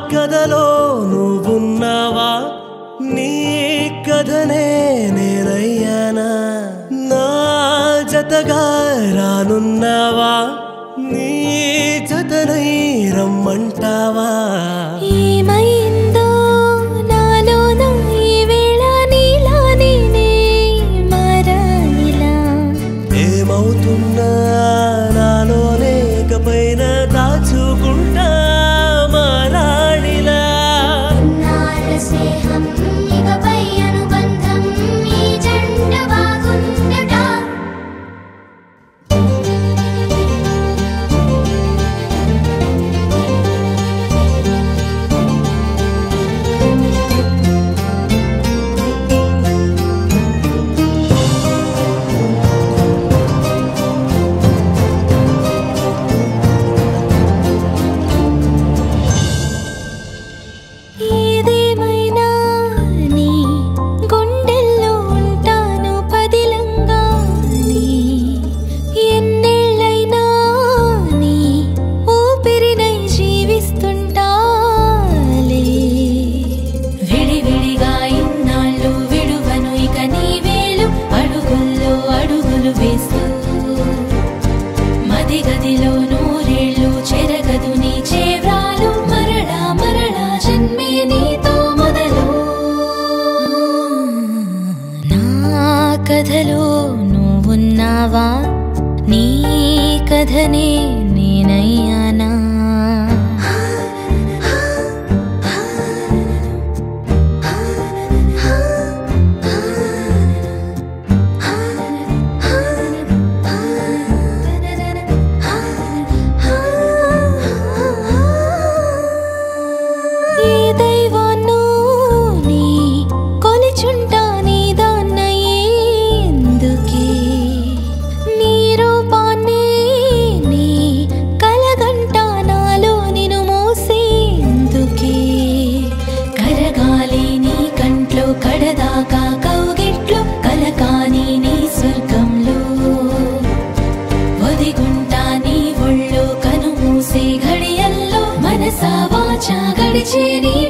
కథలో నువ్వున్నావా నీ కథనే నేనయ్యానా నా జతగా రానున్నావా నీ జతనై రమ్మంటావా ఏమైందో నాలోన ఈ వేళ నీలా నేనే మారానిలా ఏమవుతున్నా నాలోనే ఇకపైన దాచుకుంటా మారాణిలా నాల స్నేహం ఇకపై అనుబంధం ఈ జంట బాగుందట ఏదేమైనా నీ గుండెల్లో ఉంటాను పదిలంగా నీ ఎన్నేళ్ళైనా నీ ఊపిరినై జీవిస్తుంటాలే విడివిడిగా ఇన్నాళ్ళు విడువను ఇక నీ వేలు అడుగుల్లో అడుగులు వేస్తూ మది గదిలో నూరేళ్ళు చెరగదు నీ చేవ్రాలు మరలా మరలా జన్మే నీతో మొదలు నా కథలో నువ్వున్నావా నీ కథనే నేనయ్యానా ఏ దైవాన్నో నీ కొలిచుంటా నీ దాన్నయ్యేందుకే నీ రూపాన్నే నీ కలగంట నాలో నిన్ను మోసేందుకే కరగాలి నీ కంట్లో కడదాకా కౌగిట్లో కలకాని నీ స్వర్గంలో ఒదిగుంటా నీ ఒళ్ళో కనుమూసే ఘడియల్లో మనసా వాచా గడిచే నీ